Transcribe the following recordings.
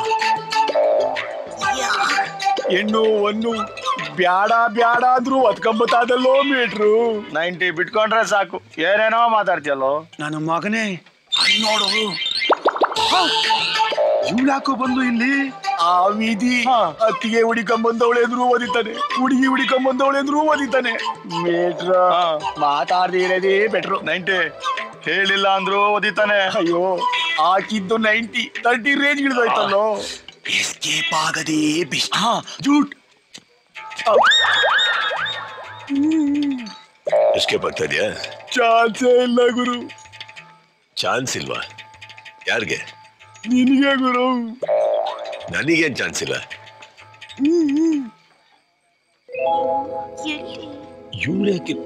ಹೆಣ್ಣು ಒಂದು ಬ್ಯಾಡ ಬ್ಯಾಡ ಅಂದ್ರು ಒತ್ಕೊಂಬತ್ತಾದಲ್ಲೋ ಮೀಟ್ರು ನೈಂಟಿ ಬಿಟ್ಕೊಂಡ್ರೆ ಸಾಕು ಏನೇನೋ ಮಾತಾಡ್ತಿಯಲ್ಲೋ ನನ್ನ ಮಗನೇ ಅಲ್ಲಿ ನೋಡು ಇವಳ್ಯಾಕೋ ಬಂದು ಇಲ್ಲಿ ಆ ವಿಧಿ ಅತ್ತಿಗೆ ಹುಡಿಕೊಂಬಂದವಳೆ ಅಂದ್ರು ಓದಿತಾನೆ ಹುಡುಗಿ ಹುಡಿಕೊಂಬಂದವಳೆ ಅಂದ್ರು ಓದಿತಾನೆ ಮೀಟ್ರ ಮಾತಾಡದೇ ಇರೋದೇ ಬೆಟ್ರು ನೈಂಟಿ ಹೇಳಿಲ್ಲ ಅಂದ್ರು ಓದಿತಾನೆ ಅಯ್ಯೋ ಹಾಕಿದ್ದು ನೈಂಟಿ ತರ್ಟಿ ರೇಂಜ್ ಹಿಡಿದೋಯ್ತಲ್ಲೋ ಎಸ್ಕೇಪ್ ಆಗದೇ ಬೆಸ್ಟ್ ಜೂಟ್ ಎಸ್ಕೇಪ್ ಆಗ್ತಾ ಇದೆಯಾ ಚಾನ್ಸೇ ಇಲ್ಲ ಗುರು ಚಾನ್ಸ್ ಇಲ್ವಾ ಯಾರಿಗೆ ನಿನಗೆ ಗುರು ನನಗೇನ್ ಚಾನ್ಸ್ ಇಲ್ಲ ಇವ್ರು ಯಾಕೆ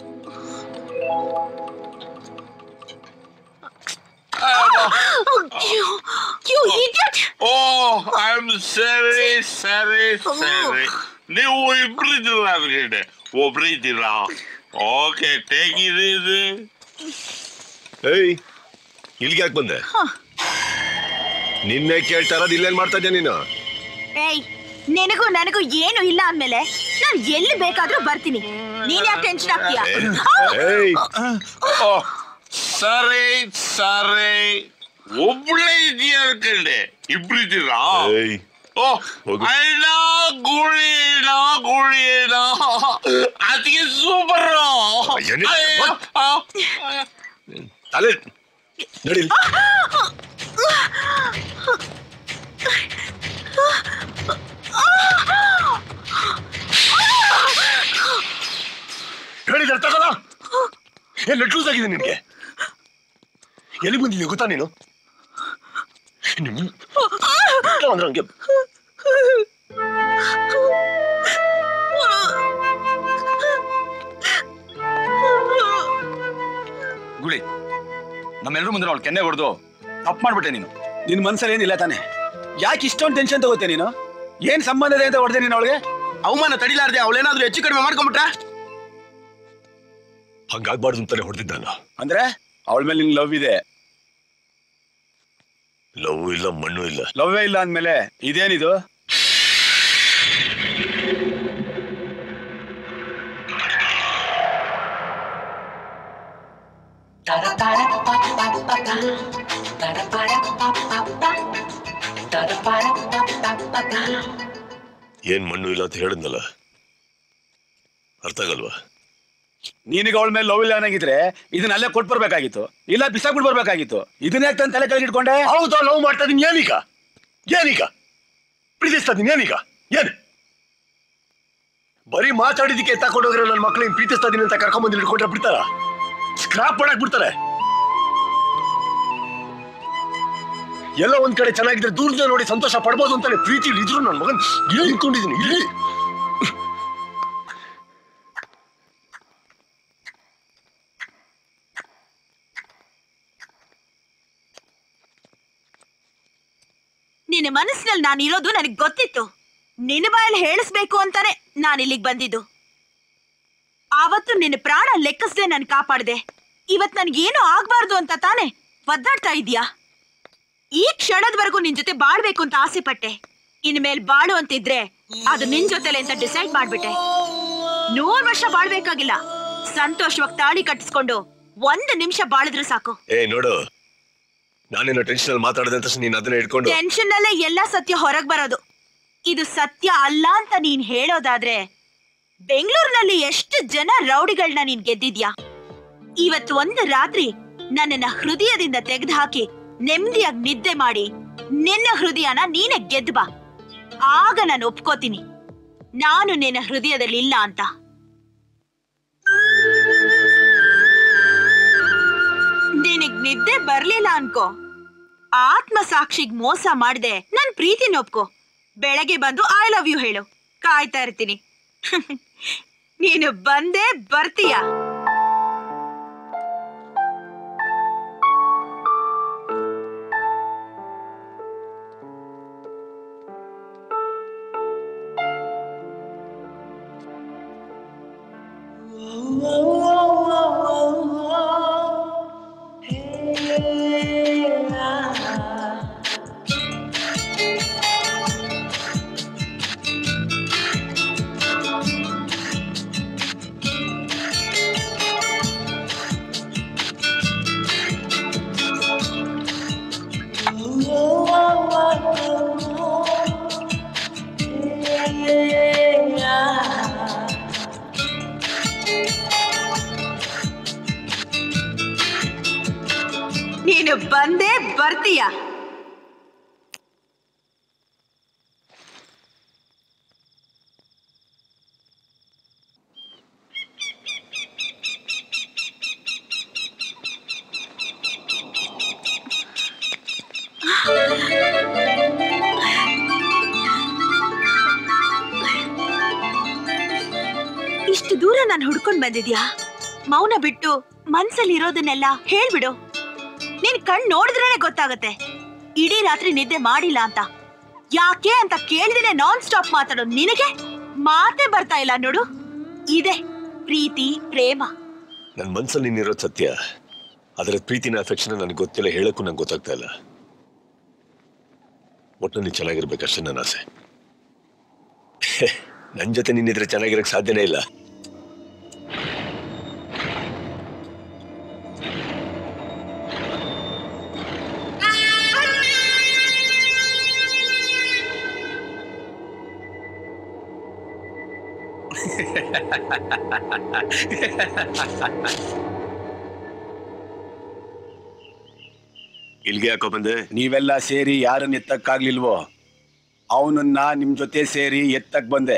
You idiot! Oh I am ಸರಿ ಸರಿ ಸರಿ ನೀವು ಇಬ್ರು ಇದ್ರಲ್ಲ ಅದ್ಗಡೆ ಒಬ್ರು ಇದ್ದೀರಾ ಓಕೆ ಟೇಕ್ ಇದು ಏಯ್ ಇಲ್ಲಿಗೆ ಯಾಕೆ ಬಂದೆ ನಿನ್ನೆ ಕೇಳ್ತಾ ಇರೋದು ಇಲ್ಲೇನ್ ಮಾಡ್ತಾ ಇದ್ಯಾ ನೀನು ಏಯ್ ನಿನಗೂ ನನಗೂ ಏನು ಇಲ್ಲ ಅಂದ್ಮೇಲೆ ನಾನು ಎಲ್ಲಿ ಬೇಕಾದ್ರೂ ಬರ್ತೀನಿ ನೀನ್ ಯಾಕೆ ಟೆನ್ಷನ್ ಆಗ್ತೀಯಾ ಏಯ್ ಓ ಸರಿ ಸರಿ ಒಬ್ಳೇ ಇದೆಯಾ ಅನ್ಕಂಡೆ ಇಬ್ರು ಇದ್ದೀರಾ ಏಯ್ ಓ ಹೋಗು. ಅಣ್ಣ ಗುಳಿಣ ಗುಳಿಣ ಅದಕ್ಕೆ ಸೂಪರ್ ಏನೇ? ತಲೆ ನಡಿ ಇಲ್ಲಿ. ಹೇಳಿದ್ರೆ ತಗೋಲ್ಲ ಏನ್ ಲೂಸ್ ಆಗಿದೆ ನಿನ್ಗೆ ಎಲ್ಲಿ ಬಂದಿದ್ಯ ಗೊತ್ತಾ ನೀನು ನಿಮ್- ಅಂದ್ರೆ ಹಂಗೆ ಗುಳಿ ನಮ್ಮೆಲ್ಲರೂ ಮುಂದೆ ಅವಳು ಕೆನ್ನೆ ಹೊಡೆದು ತಪ್ಪು ಮಾಡ್ಬಿಟ್ಟೆ ನೀನು ನಿನ್ ಮನ್ಸಲ್ಲಿ ಏನಿಲ್ಲ ತಾನೆ ಯಾಕೆ ಇಷ್ಟೊಂದು ಟೆನ್ಷನ್ ತಗೋತೆ ನೀನು ಏನ್ ಸಂಬಂಧ ಇದೆ ಅಂತ ಹೊಡೆದೆ ನೀನು ಅವಳಿಗೆ ಅವಮಾನ ತಡಿಲಾರ್ದೆ ಅವಳೇನಾದ್ರೂ ಹೆಚ್ಚು ಕಡಿಮೆ ಮಾಡ್ಕೊಂಬಿಟ್ರ ಹಂಗಾಗ್ಬಾರ್ದು ಅಂತಾನೆ ಹೊಡೆದಿದ್ದಾನ ಅಂದ್ರೆ ಅವಳ ಮೇಲೆ ನಿನ್ ಲವ್ ಇದೆ ಲವ್ ಇಲ್ಲ ಮಣ್ಣು ಇಲ್ಲ ಲವ್ವೇ ಇಲ್ಲ ಅಂದ್ಮೇಲೆ ಇದೇನಿದು ಏನ್ ಮಣ್ಣು ಇಲ್ಲ ಅಂತ ಹೇಳಿದ್ನಲ್ಲ ಅರ್ಥ ಆಗಲ್ವಾ ನಿನಗೆ ಅವಳ ಮೇಲೆ ಲವ್ ಇಲ್ಲ ಅನ್ನಂಗಿದ್ರೆ ಇದನ್ನ ಅಲ್ಲೇ ಕೊಟ್ಟು ಬರ್ಬೇಕಾಗಿತ್ತು ಇಲ್ಲ ಬಿಸಾಕ್ಬಿಟ್ಟು ಬರ್ಬೇಕಾಗಿತ್ತು ಇದನ್ನ ಯಾಕೆ ತಂದು ತಲೆ ಕೆಳಗೆ ಇಟ್ಕೊಂಡೆ ಹೌದಾ ಲವ್ ಮಾಡ್ತಾ ಇದೀನಿ ಏನೀಗ ಏನೀಗ ಪ್ರೀತಿಸ್ತಾ ಇದೀನಿ ಏನೀಗ ಏನ್ ಬರೀ ಮಾತಾಡಿದಕ್ಕೆ ತಗೊಂಡೋಗ್ರೆ ನನ್ನ ಮಕ್ಳಿಗೆ ಪ್ರೀತಿಸ್ತಾ ಇದೀನಿ ಅಂತ ಕರ್ಕೊಂಬಂದು ಹಿಡ್ಕೊಂಡ್ರೆ ಬಿಡ್ತಾರ ಸ್ಕ್ರಾಪ್ ಮಾಡಕ್ ಬಿಡ್ತಾರೆ ಎಲ್ಲ ಒಂದ್ ಕಡೆ ಚೆನ್ನಾಗಿದ್ರೆ ದೂರದಿಂದ ನೋಡಿ ಸಂತೋಷ ಪಡ್ಬೋದು ಅಂತಾನೆ ಪ್ರೀತಿ ಇದ್ರು ನನ್ನ ಮಗನ್ ಇಲ್ಲಿ ನಿಂತ್ಕೊಂಡಿದ್ದೀನಿ ಇಲ್ಲಿ ನಿನ್ನ ಮನಸ್ಸಿನಲ್ಲಿ ನಾನು ಇರೋದು ನನಗೆ ಗೊತ್ತಿತ್ತು ನಿನ್ನ ಬಾಯಲ್ಲಿ ಹೇಳಿಸ್ಬೇಕು ಅಂತಾನೆ ನಾನು ಇಲ್ಲಿಗೆ ಬಂದಿದ್ದು ಆವತ್ತು ನಿನ್ನ ಪ್ರಾಣ ಲೆಕ್ಕಿಸದೆ ನಾನು ಕಾಪಾಡಿದೆ ಇವತ್ ನನ್ಗೇನು ಆಗ್ಬಾರ್ದು ಅಂತ ತಾನೆ ಒದ್ದಾಡ್ತಾ ಇದೀಯಾ ಈ ಕ್ಷಣದವರೆಗೂ ನಿನ್ ಜೊತೆ ಬಾಳ್ಬೇಕು ಅಂತ ಆಸೆ ಪಟ್ಟೆ ಇನ್ಮೇಲ್ ಬಾಳು ಅಂತಿದ್ರೆ ಅದು ನಿನ್ ಜೊತೆಲೆ ಅಂತ ಡಿಸೈಡ್ ಮಾಡ್ಬಿಟ್ಟೆ ನೂರ್ ವರ್ಷ ಬಾಳ್ಬೇಕಾಗಿಲ್ಲ ಸಂತೋಷವಾಗಿ ತಾಳಿ ಕಟ್ಟಿಸ್ಕೊಂಡು ಒಂದು ನಿಮಿಷ ಬಾಳಿದ್ರೆ ಸಾಕು ಏ ನೋಡು ನಾನೇನೋ ಟೆನ್ಷನ್ ಅಲ್ಲಿ ಮಾತಾಡಿದೆ ಅಂತ ನೀನ್ ಅದನ್ನ ಇಟ್ಕೊಂಡು ಟೆನ್ಷನ್ ಅಲ್ಲೇ ಎಲ್ಲ ಸತ್ಯ ಹೊರಗ್ ಬರೋದು ಇದು ಸತ್ಯ ಅಲ್ಲ ಅಂತ ನೀನ್ ಹೇಳೋದಾದ್ರೆ ಬೆಂಗಳೂರಿನಲ್ಲಿ ಎಷ್ಟು ಜನ ರೌಡಿಗಳನ್ನ ನೀನ್ ಗೆದ್ದಿದ್ಯಾ ಇವತ್ತು ಒಂದು ರಾತ್ರಿ ನನ್ನನ್ನ ಹೃದಯದಿಂದ ತೆಗೆದು ಹಾಕಿ ನೆಮ್ಮದಿಯಾಗಿ ನಿದ್ದೆ ಮಾಡಿ ನಿನ್ನ ಹೃದಯನ ನೀನೆ ಗೆದ್ದು ಬಾ ಆಗ ನಾನು ಒಪ್ಕೋತೀನಿ ನಾನು ನಿನ್ನ ಹೃದಯದಲ್ಲಿ ಇಲ್ಲ ಅಂತ ನಿನಗ್ ನಿದ್ದೆ ಬರ್ಲಿಲ್ಲ ಅನ್ಕೋ ಆತ್ಮ ಸಾಕ್ಷಿಗ್ ಮೋಸ ಮಾಡ್ದೆ ನನ್ ಪ್ರೀತಿನ ಒಪ್ಕೋ ಬೆಳಗ್ಗೆ ಬಂದು ಐ ಲವ್ ಯು ಹೇಳು ಕಾಯ್ತಾ ಇರ್ತೀನಿ ನೀನು ಬಂದೇ ಬರ್ತೀಯ ನಾನು ಹುಡ್ಕೊಂಡ್ ಬಂದಿದ್ಯಾ ಮೌನ ಬಿಟ್ಟು ಮನ್ಸಲ್ಲಿ ಇರೋದನ್ನೆಲ್ಲ ಹೇಳ್ಬಿಡು ನಿನ್ ಕಣ್ ನೋಡಿದ್ರೇನೆ ಗೊತ್ತಾಗತ್ತೆ ಇಡೀ ರಾತ್ರಿ ನಿದ್ದೆ ಮಾಡಿಲ್ಲ ಅಂತ ಯಾಕೆ ಅಂತ ಕೇಳಿದ್ರೆ ನಾನ್ ಸ್ಟಾಪ್ ಮಾತಾಡೋ ನಿನಗೆ ಮಾತೇ ಬರ್ತಾ ಇಲ್ಲ ನೋಡು ಇದೆ ಪ್ರೀತಿ ಪ್ರೇಮ ನನ್ನ ಮನ್ಸಲ್ಲಿ ನೀನಿರೋದು ಸತ್ಯ ಅದರ ಪ್ರೀತಿನ ಅಫೆಕ್ಷನ್ ನನಗೆ ಗೊತ್ತಿಲ್ಲ ಹೇಳಕ್ಕೂ ನಂಗೆ ಗೊತ್ತಾಗ್ತಾ ಇಲ್ಲ ಒಟ್ಟು ನೀನು ಚೆನ್ನಾಗಿರ್ಬೇಕಷ್ಟೇ ನನ್ನ ಆಸೆ ನನ್ನ ಜೊತೆ ನೀನಿದ್ರೆ ಚೆನ್ನಾಗಿರಕ್ಕೆ ಸಾಧ್ಯನೇ ಇಲ್ಲ ಇಲ್ಲಿಗೆ ಯಾಕೋ ಬಂದೆ ನೀವೆಲ್ಲ ಸೇರಿ ಯಾರನ್ನ ಎತ್ತಕ್ಕಾಗ್ಲಿಲ್ವೋ ಅವನನ್ನ ನಿಮ್ ಜೊತೆ ಸೇರಿ ಎತ್ತಕ್ ಬಂದೆ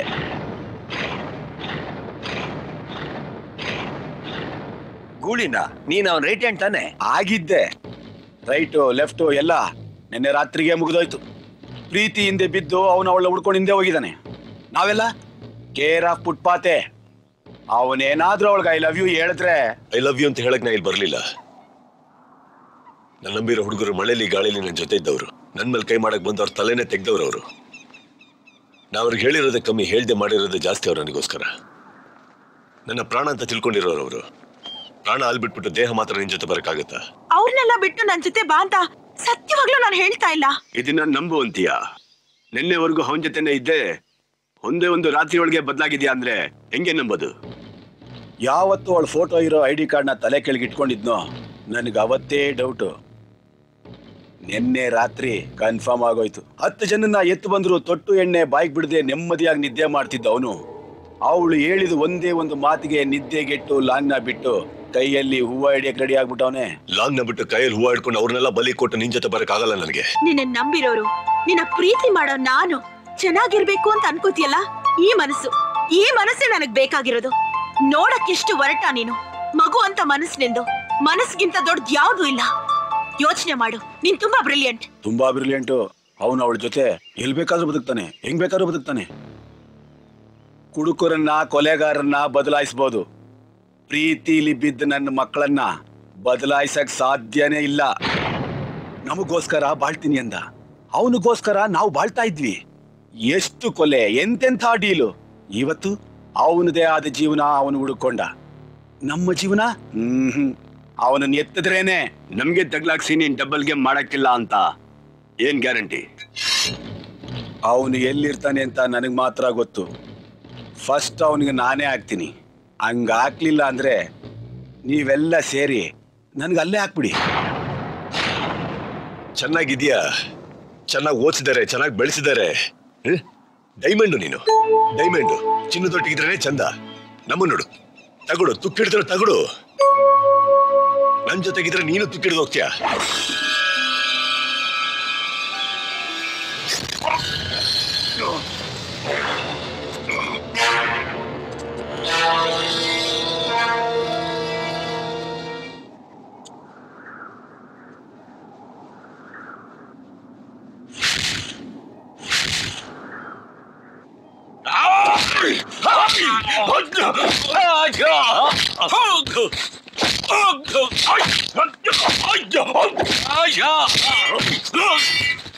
ಗೂಳಿನ ನೀನ್ ಅವನ್ ರೈಟ್ ಹ್ಯಾಂಡ್ ತಾನೆ ಆಗಿದ್ದೆ ರೈಟು ಲೆಫ್ಟು ಎಲ್ಲ ನಿನ್ನೆ ರಾತ್ರಿಗೆ ಮುಗಿದೋಯ್ತು ಪ್ರೀತಿ ಹಿಂದೆ ಬಿದ್ದು ಅವನ ಅವಳ ಹುಡ್ಕೊಂಡು ಹಿಂದೆ ಹೋಗಿದ್ದಾನೆ ನಾವೆಲ್ಲ ಕೇರ್ ಆಫ್ ಫುಟ್ಪಾತೆ ಅವನೇನಾದ್ರೂ ಅವಳಿಗೆ ಐ ಲವ್ ಯು ಹೇಳಿದ್ರೆ ಐ ಲವ್ ಯು ಅಂತ ಹೇಳಕ್ ನಾ ಇಲ್ಲಿ ಬರ್ಲಿಲ್ಲ ನನ್ನ ನಂಬಿರೋ ಹುಡುಗರು ಮಳೆಲಿ ಗಾಳಿಲಿ ನನ್ನ ಜೊತೆ ಇದ್ದವರು ನನ್ನ ಮೇಲೆ ಕೈ ಮಾಡಕ್ ಬಂದು ಅವ್ರ ತಲೆನೇ ತೆಗ್ದವ್ರು ಅವರು ನಾ ಅವ್ರಿಗೆ ಹೇಳಿರೋದೇ ಕಮ್ಮಿ ಹೇಳ್ದೆ ಮಾಡಿರೋದೇ ಜಾಸ್ತಿ ಅವ್ರು ನನಗೋಸ್ಕರ ನನ್ನ ಪ್ರಾಣ ಅಂತ ತಿಳ್ಕೊಂಡಿರೋರು ಅವರು ಪ್ರಾಣ ಅಲ್ಲಿ ಬಿಟ್ಬಿಟ್ಟು ದೇಹ ಮಾತ್ರ ನಿನ್ ಜೊತೆ ಬರಕ್ಕಾಗತ್ತಾ ಅವ್ರನ್ನೆಲ್ಲ ಬಿಟ್ಟು ನನ್ ಜೊತೆ ಬಾ ಅಂತ ಸತ್ಯವಾಗ್ಲೂ ನಾನು ಹೇಳ್ತಾ ಇಲ್ಲ ಇದನ್ನ ನಂಬುವಂತೀಯ ನಿನ್ನೆವರೆಗೂ ಅವನ ಜೊತೆನೇ ಇದ್ದೆ ಒಂದೇ ಒಂದು ರಾತ್ರಿ ಒಳಗೆ ಬದಲಾಗಿದ್ಯಾ ಅಂದ್ರೆ ಹೆಂಗೆ ನಂಬೋದು ಯಾವತ್ತು ಅವಳ ಫೋಟೋ ಇರೋ ಐ ಡಿ ಕಾರ್ಡ್ನ ತಲೆ ಕೆಳಗೆ ಇಟ್ಕೊಂಡಿದ್ನೋ ನನಗೆ ಅವತ್ತೇ ಡೌಟು ನಿನ್ನೆ ರಾತ್ರಿ ಕನ್ಫರ್ಮ್ ಆಗೋಯ್ತು ಹತ್ತು ಜನನ ಎತ್ತು ಬಂದ್ರು ತೊಟ್ಟು ಎಣ್ಣೆ ಬಾಯ್ಗೆ ಬಿಡದೆ ನೆಮ್ಮದಿಯಾಗಿ ನಿದ್ದೆ ಮಾಡ್ತಿದ್ದ ಅವನು ಅವಳು ಹೇಳಿದ ಒಂದೇ ಒಂದು ಮಾತಿಗೆ ನಿದ್ದೆಗೆಟ್ಟು ಲಾಂಗ್ನ ಬಿಟ್ಟು ಕೈಯಲ್ಲಿ ಹೂವ ಹಿಡಿಯಕ್ ರೆಡಿ ಆಗ್ಬಿಟ್ಟವನೆ ಲಾಂಗ್ ನ ಬಿಟ್ಟು ಕೈಯಲ್ಲಿ ಹೂವು ಹಿಡ್ಕೊಂಡು ಅವ್ರನ್ನೆಲ್ಲ ಬಲಿ ಕೊಟ್ಟು ನಿನ್ ಜೊತೆ ಬರಕ್ಕಾಗಲ್ಲ ನನಗೆ ನಿನ್ನ ನಂಬಿರೋರು ನಿನ್ನ ಪ್ರೀತಿ ಮಾಡೋ ನಾನು ಚೆನ್ನಾಗಿರ್ಬೇಕು ಅಂತ ಅನ್ಕೋತಿಯಲ್ಲ ಈ ಮನಸ್ಸು ಈ ಮನಸ್ಸೇ ನನಗ್ ಬೇಕಾಗಿರೋದು ನೋಡಕ್ಕೆಷ್ಟು ಒರಟ ನೀನು ಮಗು ಅಂತ ಮನಸ್ಸು ನಿಂದು ಮನಸ್ಗಿಂತ ದೊಡ್ಡದ್ ಯಾವ್ದು ಇಲ್ಲ ಯೋಚನೆ ಮಾಡು ನೀನ್ ತುಂಬಾ ಬ್ರಿಲಿಯಂಟ್ ತುಂಬಾ ಬ್ರಿಲಿಯಂಟು ಅವನು ಅವಳ ಜೊತೆ ಎಲ್ ಬೇಕಾದ್ರೂ ಬದುಕ್ತಾನೆ ಹೆಂಗ್ ಬೇಕಾದ್ರೂ ಬದುಕ್ತಾನೆ ಕುಡುಕರನ್ನ ಕೊಲೆಗಾರನ್ನ ಬದಲಾಯಿಸ್ಬೋದು ಪ್ರೀತಿಲಿ ಬಿದ್ದ ನನ್ನ ಮಕ್ಕಳನ್ನ ಬದಲಾಯಿಸಕ್ ಸಾಧ್ಯನೇ ಇಲ್ಲ ನಮಗೋಸ್ಕರ ಬಾಳ್ತೀನಿ ಅಂದ ಅವನಿಗೋಸ್ಕರ ನಾವು ಬಾಳ್ತಾ ಇದ್ವಿ ಎಷ್ಟು ಕೊಲೆ ಎಂತೆಂಥ ಡೀಲು ಇವತ್ತು ಅವನದೇ ಆದ ಜೀವನ ಅವನು ಹುಡುಕೊಂಡ ನಮ್ಮ ಜೀವನ ಹ್ಮ್ ಅವನನ್ನ ಎತ್ತಿದ್ರೇನೆ ನಮ್ಗೆ ತಗ್ಲಾಕ್ಸಿ ನೀನ್ ಡಬಲ್ ಗೇಮ್ ಮಾಡಕ್ಕಿಲ್ಲ ಅಂತ ಏನ್ ಗ್ಯಾರಂಟಿ ಅವನು ಎಲ್ಲಿರ್ತಾನೆ ಅಂತ ನನಗೆ ಮಾತ್ರ ಗೊತ್ತು ಫಸ್ಟ್ ಅವನಿಗೆ ನಾನೇ ಆಗ್ತೀನಿ ಹಂಗ ಹಾಕ್ಲಿಲ್ಲ ಅಂದ್ರೆ ನೀವೆಲ್ಲ ಸೇರಿ ನನ್ಗೆ ಅಲ್ಲೇ ಹಾಕ್ಬಿಡಿ ಚೆನ್ನಾಗಿದ್ಯಾ ಚೆನ್ನಾಗಿ ಓದಿಸಿದ್ದಾರೆ ಚೆನ್ನಾಗಿ ಬೆಳೆಸಿದ್ದಾರೆ ಡೈಮಂಡು ನೀನು ಡೈಮಂಡು ಚಿನ್ನದೊಟ್ಟಿಗಿದ್ರೆ ಚಂದ ನಮ್ಮ ನೋಡು ತಗೊಡು ತುಕ್ಕಿಡಿದ್ರೆ ತಗೊಡು ನನ್ ಜೊತೆಗಿದ್ರೆ ನೀನು ತುಕ್ಕಿಡ್ದು ಹೋಗ್ತೀಯ Ah, ja!